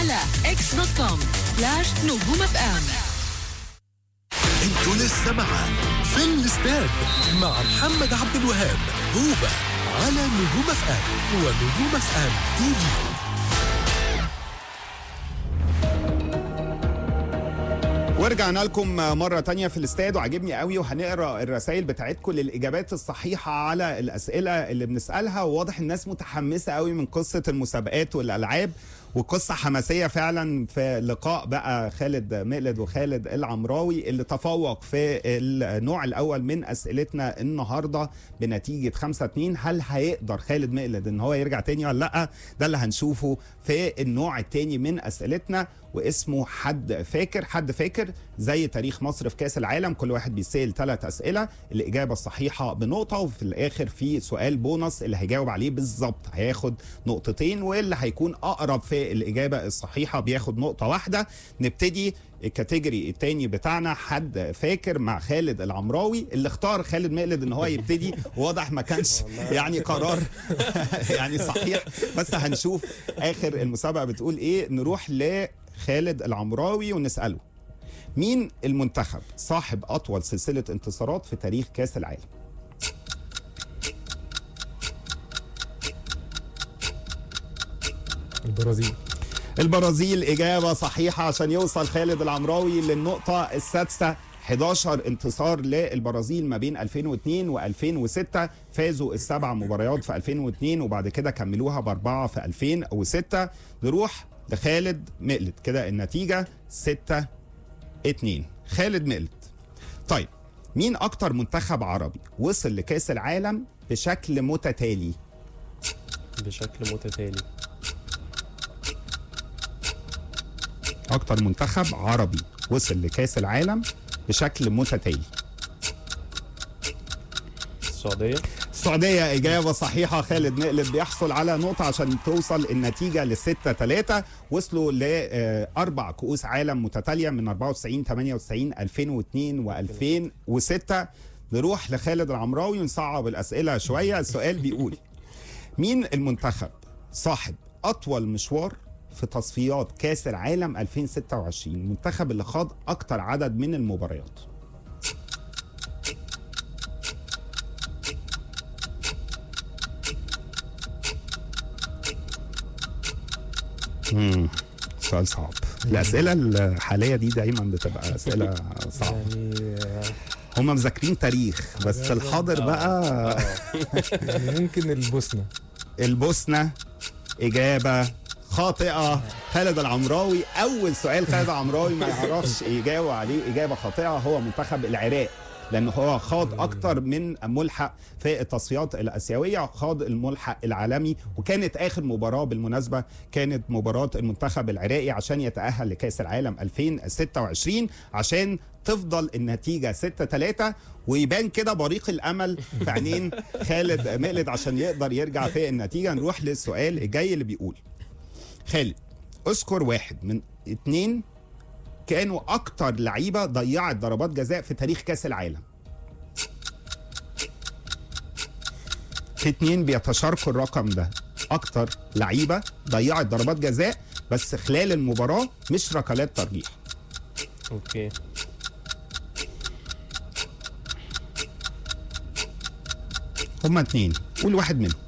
على اكس دوت كوم سلاش نجوم اف ام انتوا لسه مع في الاستاد مع محمد عبد الوهاب هوبا على نجوم اف ام ونجوم اف ام تي في ورجعنا لكم مرة تانية في الاستاد وعجبني قوي وهنقرا الرسائل بتاعتكم للإجابات الصحيحة على الأسئلة اللي بنسألها وواضح الناس متحمسة قوي من قصة المسابقات والألعاب وقصة حماسية فعلا في لقاء بقى خالد مقلد وخالد العمراوي اللي تفوق في النوع الأول من أسئلتنا النهاردة بنتيجة 5 2 هل هيقدر خالد مقلد إن هو يرجع تاني ولا لأ ده اللي هنشوفه في النوع التاني من أسئلتنا واسمه حد فاكر حد فاكر زي تاريخ مصر في كاس العالم كل واحد بيسال ثلاث اسئله الاجابه الصحيحه بنقطه وفي الاخر في سؤال بونص اللي هيجاوب عليه بالظبط هياخد نقطتين واللي هيكون اقرب في الاجابه الصحيحه بياخد نقطه واحده نبتدي الكاتيجوري التاني بتاعنا حد فاكر مع خالد العمراوي اللي اختار خالد مقلد ان هو يبتدي واضح ما كانش يعني قرار يعني صحيح بس هنشوف اخر المسابقه بتقول ايه نروح لخالد العمراوي ونساله مين المنتخب صاحب اطول سلسله انتصارات في تاريخ كاس العالم البرازيل البرازيل إجابة صحيحة عشان يوصل خالد العمراوي للنقطة السادسة 11 انتصار للبرازيل ما بين 2002 و2006 فازوا السبع مباريات في 2002 وبعد كده كملوها بأربعة في 2006 نروح لخالد مقلد كده النتيجة 6 2 خالد مقلد طيب مين أكتر منتخب عربي وصل لكأس العالم بشكل متتالي بشكل متتالي أكتر منتخب عربي وصل لكأس العالم بشكل متتالي السعودية السعودية إجابة صحيحة خالد مقلب بيحصل على نقطة عشان توصل النتيجة لستة ثلاثة وصلوا لأربع كؤوس عالم متتالية من 94 98 2002 و2006 نروح لخالد العمراوي ونصعب الأسئلة شوية السؤال بيقول مين المنتخب صاحب أطول مشوار في تصفيات كاس العالم 2026 المنتخب اللي خاض أكتر عدد من المباريات مم. سؤال صعب الأسئلة الحالية دي دايما بتبقى أسئلة صعبة يعني هم مذاكرين تاريخ بس الحاضر بقى يعني ممكن البوسنة البوسنة إجابة خاطئة خالد العمراوي أول سؤال خالد العمراوي ما يعرفش يجاوب عليه إجابة خاطئة هو منتخب العراق لأن هو خاض أكتر من ملحق في التصفيات الآسيوية خاض الملحق العالمي وكانت آخر مباراة بالمناسبة كانت مباراة المنتخب العراقي عشان يتأهل لكأس العالم 2026 عشان تفضل النتيجة 6 3 ويبان كده بريق الأمل في عينين خالد مقلد عشان يقدر يرجع في النتيجة نروح للسؤال الجاي اللي بيقول خالد اذكر واحد من اتنين كانوا اكتر لعيبه ضيعت ضربات جزاء في تاريخ كاس العالم في اتنين بيتشاركوا الرقم ده اكتر لعيبه ضيعت ضربات جزاء بس خلال المباراه مش ركلات ترجيح اوكي هما اتنين قول واحد منهم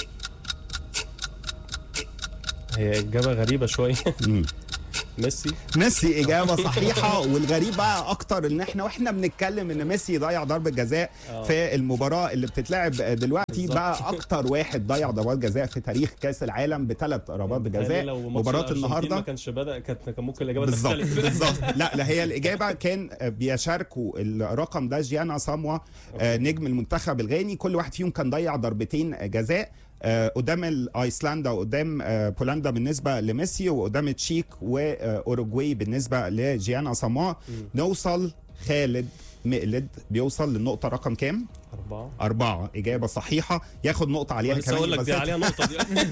هي إجابة غريبة شوية مم. ميسي ميسي اجابه صحيحه والغريب بقى اكتر ان احنا واحنا بنتكلم ان ميسي ضيع ضربه جزاء في المباراه اللي بتتلعب دلوقتي بالظبط. بقى اكتر واحد ضيع ضربات جزاء في تاريخ كاس العالم بثلاث ضربات متهيألي جزاء لو ماتش مباراه الأرجنتين ما النهارده كانش بدأ كانت كان ممكن الإجابة بالظبط تختلف بالظبط لا لا هي الاجابه كان بيشاركوا الرقم ده جيانا ساموا آه، نجم المنتخب الغاني كل واحد فيهم كان ضيع ضربتين جزاء آه، قدام ايسلندا وقدام آه، بولندا بالنسبه لميسي وقدام تشيك واوروجواي بالنسبه لجيانا ساموا نوصل خالد مقلد بيوصل للنقطه رقم كام؟ أربعة أربعة إجابة صحيحة ياخد نقطة عليها لسه كمان أقول لك دي بس- عليها نقطة دي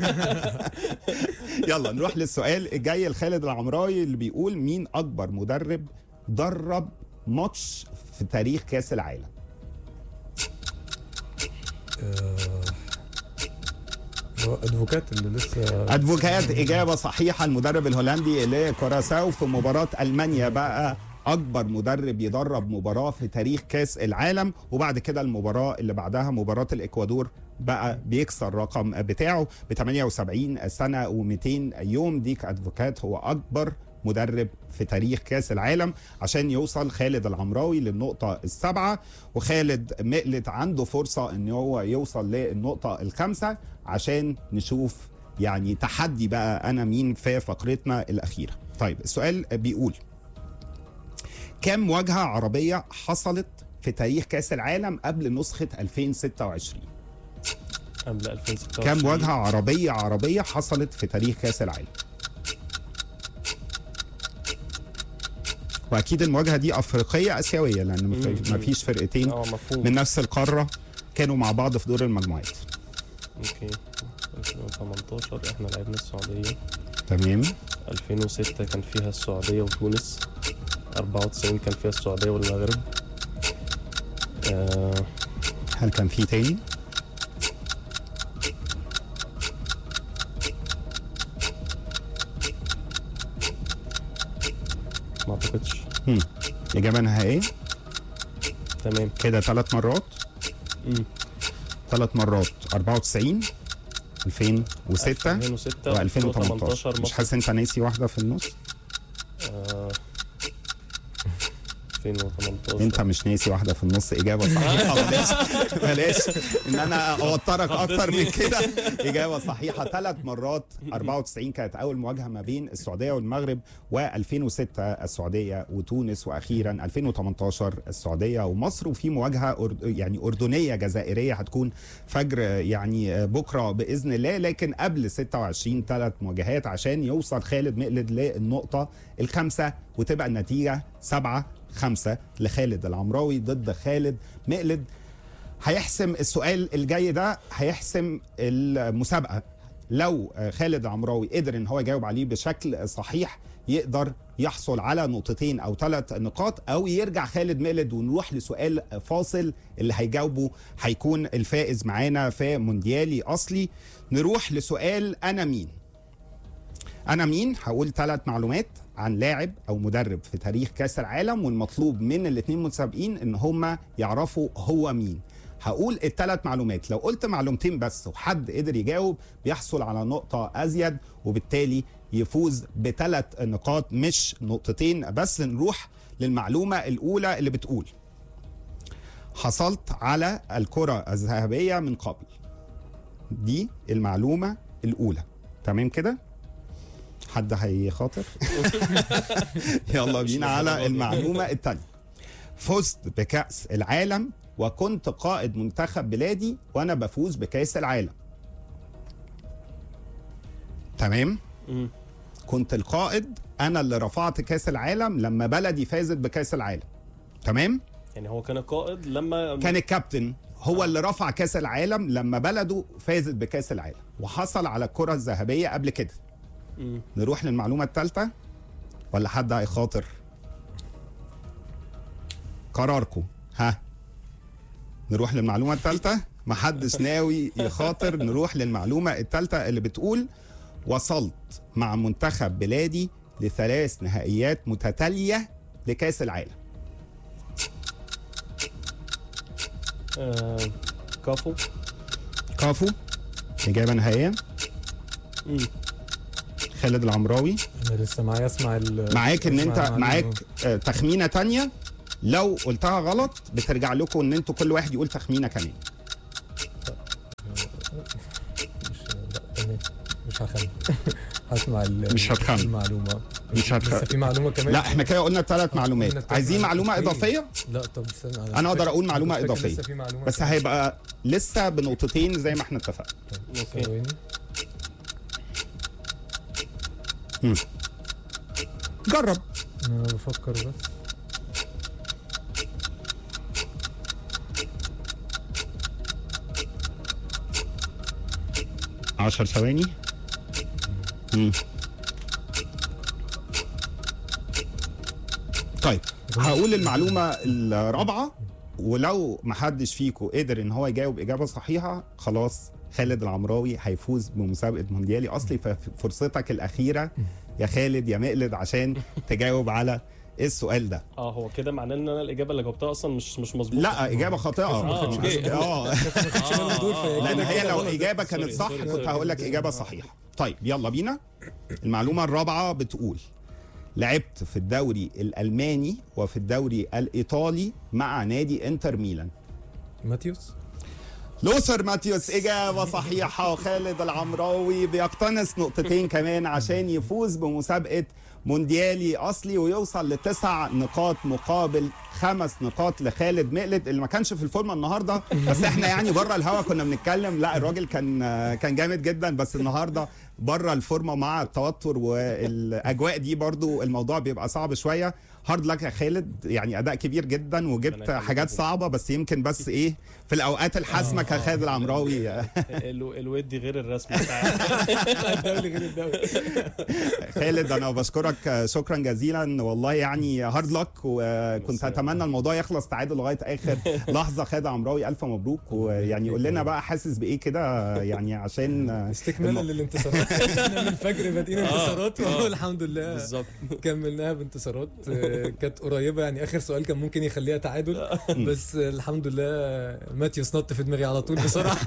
يلا نروح للسؤال الجاي لخالد العمراوي اللي بيقول مين اكبر مدرب درب ماتش في تاريخ كاس العالم ادفوكات اللي لسه ادفوكات اجابه صحيحه المدرب الهولندي لكوراساو في مباراه المانيا بقى اكبر مدرب يدرب مباراه في تاريخ كاس العالم وبعد كده المباراه اللي بعدها مباراه الاكوادور بقى بيكسر الرقم بتاعه ب 78 سنه و200 يوم ديك ادفوكات هو اكبر مدرب في تاريخ كاس العالم عشان يوصل خالد العمراوي للنقطة السابعة وخالد مقلت عنده فرصة ان هو يوصل للنقطة الخامسة عشان نشوف يعني تحدي بقى انا مين في فقرتنا الاخيرة طيب السؤال بيقول كم مواجهة عربية حصلت في تاريخ كاس العالم قبل نسخة 2026 قبل 2026 كم مواجهة عربية عربية حصلت في تاريخ كاس العالم واكيد المواجهه دي افريقيه اسيويه لان مف- مم. مفيش فرقتين اه مفهوم من نفس القاره كانوا مع بعض في دور المجموعات اوكي 2018 احنا لعبنا السعودية تمام 2006 كان فيها السعودية وتونس 94 كان فيها السعودية والمغرب آه هل كان في تاني ما اعتقدش هم. اجابه نهائيه تمام كده ثلاث مرات مم. ثلاث مرات 94 2006 2006 و2018 مش مصر حاسس انت ناسي واحده في النص آه 2018 انت مش ناسي واحده في النص اجابه صحيحه بلاش بلاش ان انا اوترك اكتر من كده اجابه صحيحه ثلاث مرات 94 كانت اول مواجهه ما بين السعوديه والمغرب و2006 السعوديه وتونس واخيرا 2018 السعوديه ومصر وفي مواجهه أرد يعني اردنيه جزائريه هتكون فجر يعني بكره باذن الله لكن قبل 26 ثلاث مواجهات عشان يوصل خالد مقلد للنقطه الخامسه وتبقى النتيجه سبعة خمسة لخالد العمراوي ضد خالد مقلد هيحسم السؤال الجاي ده هيحسم المسابقة لو خالد العمراوي قدر ان هو يجاوب عليه بشكل صحيح يقدر يحصل على نقطتين او ثلاث نقاط او يرجع خالد مقلد ونروح لسؤال فاصل اللي هيجاوبه هيكون الفائز معانا في مونديالي اصلي نروح لسؤال انا مين انا مين هقول ثلاث معلومات عن لاعب او مدرب في تاريخ كاس العالم والمطلوب من الاثنين متسابقين ان هم يعرفوا هو مين هقول الثلاث معلومات لو قلت معلومتين بس وحد قدر يجاوب بيحصل على نقطة أزيد وبالتالي يفوز بثلاث نقاط مش نقطتين بس نروح للمعلومة الأولى اللي بتقول حصلت على الكرة الذهبية من قبل دي المعلومة الأولى تمام كده حد هيخاطر يلا بينا على المعلومة الثانية فزت بكأس العالم وكنت قائد منتخب بلادي وانا بفوز بكأس العالم تمام مم. كنت القائد انا اللي رفعت كأس العالم لما بلدي فازت بكأس العالم تمام يعني هو كان القائد لما كان الكابتن هو اللي رفع كأس العالم لما بلده فازت بكأس العالم وحصل على الكرة الذهبية قبل كده مم. نروح للمعلومة الثالثة ولا حد هيخاطر قراركم ها نروح للمعلومة الثالثة محدش ناوي يخاطر نروح للمعلومة الثالثة اللي بتقول وصلت مع منتخب بلادي لثلاث نهائيات متتالية لكأس العالم آه كافو كافو إجابة نهائية مم. خالد العمراوي انا لسه معايا اسمع ال معاك ان أسمع انت المعلومة. معاك آه، تخمينه تانية لو قلتها غلط بترجع لكم ان انتوا كل واحد يقول تخمينه كمان مش لا تمام مش هخمن هسمع ال- مش هتخمن. المعلومه مش هتخمن. لسه في معلومه كمان لا احنا كده قلنا ثلاث قلنا معلومات تلات عايزين معلومه معلومات. اضافيه لا طب استنى أنا أقدر أقول معلومة كنت فاكر إضافية. لسه في معلومه بس كمان. هيبقى لسه بنقطتين زي ما احنا اتفقنا طب أوكي. ثواني. جرب انا بفكر بس 10 ثواني مم. طيب هقول المعلومه الرابعه ولو محدش فيكم قدر ان هو يجاوب اجابه صحيحه خلاص خالد العمراوي هيفوز بمسابقه مونديالي اصلي ففرصتك الاخيره يا خالد يا مقلد عشان تجاوب على السؤال ده اه هو كده معناه ان انا الاجابه اللي جاوبتها اصلا مش مش مظبوطه لا اجابه خاطئه آه، أوكي. اه آه، دول فهي لان كده هي كده لو غلط. اجابه كانت سوري، صح سوري، كنت سوري. هقول لك اجابه صحيحه طيب يلا بينا المعلومه الرابعه بتقول لعبت في الدوري الالماني وفي الدوري الايطالي مع نادي انتر ميلان ماتيوس لوثر ماتيوس إجابة صحيحة وخالد العمراوي بيقتنص نقطتين كمان عشان يفوز بمسابقة مونديالي أصلي ويوصل لتسع نقاط مقابل خمس نقاط لخالد مقلد اللي ما كانش في الفورمة النهاردة بس احنا يعني بره الهوا كنا بنتكلم لا الراجل كان كان جامد جدا بس النهاردة بره الفورمة مع التوتر والأجواء دي برضو الموضوع بيبقى صعب شوية هارد لك يا خالد يعني أداء كبير جدا وجبت ربنا حاجات يخليك. صعبة بس يمكن بس إيه في الأوقات الحاسمة كان خالد العمراوي ال- الودي غير الرسمي بتاع الدولي غير الدولي خالد انا بشكرك شكرا جزيلا والله يعني هارد لك وكنت اتمنى الموضوع يخلص تعادل لغايه اخر لحظه خالد عمراوي الف مبروك ويعني قول لنا بقى حاسس بايه كده يعني عشان استكمالا الم- للانتصارات احنا من الفجر بادئين انتصارات آه. والحمد لله بالظبط كملناها بانتصارات آه، كانت قريبه يعني اخر سؤال كان ممكن يخليها تعادل بس آه، الحمد لله ماتيوس نط في دماغي على طول بصراحه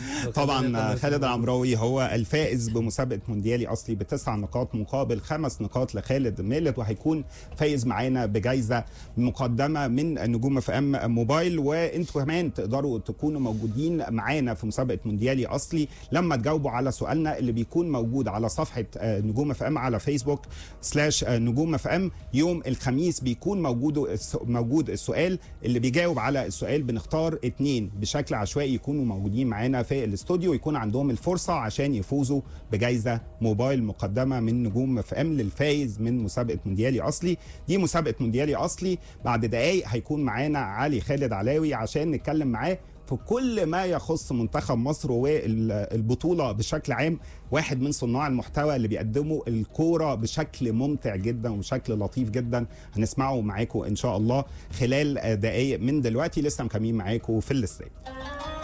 طبعا خالد العمراوي هو الفائز بمسابقه مونديالي اصلي بتسع نقاط مقابل خمس نقاط لخالد ميلت وهيكون فايز معانا بجائزه مقدمه من نجوم اف ام موبايل وانتوا كمان تقدروا تكونوا موجودين معانا في مسابقه مونديالي اصلي لما تجاوبوا على سؤالنا اللي بيكون موجود على صفحه آه، نجوم اف ام على فيسبوك سلاش آه، نجوم اف ام يوم الخميس بيكون موجود الس- موجود السؤال اللي بيجاوب على السؤال بنختار اتنين بشكل عشوائي يكونوا موجودين معانا في الاستوديو يكون عندهم الفرصه عشان يفوزوا بجائزه موبايل مقدمه من نجوم اف ام للفايز من مسابقه مونديالي اصلي دي مسابقه مونديالي اصلي بعد دقايق هيكون معانا علي خالد علاوي عشان نتكلم معاه في كل ما يخص منتخب مصر والبطوله بشكل عام واحد من صناع المحتوى اللي بيقدموا الكوره بشكل ممتع جدا وبشكل لطيف جدا هنسمعه معاكم ان شاء الله خلال دقائق من دلوقتي لسه مكملين معاكم في الاستاد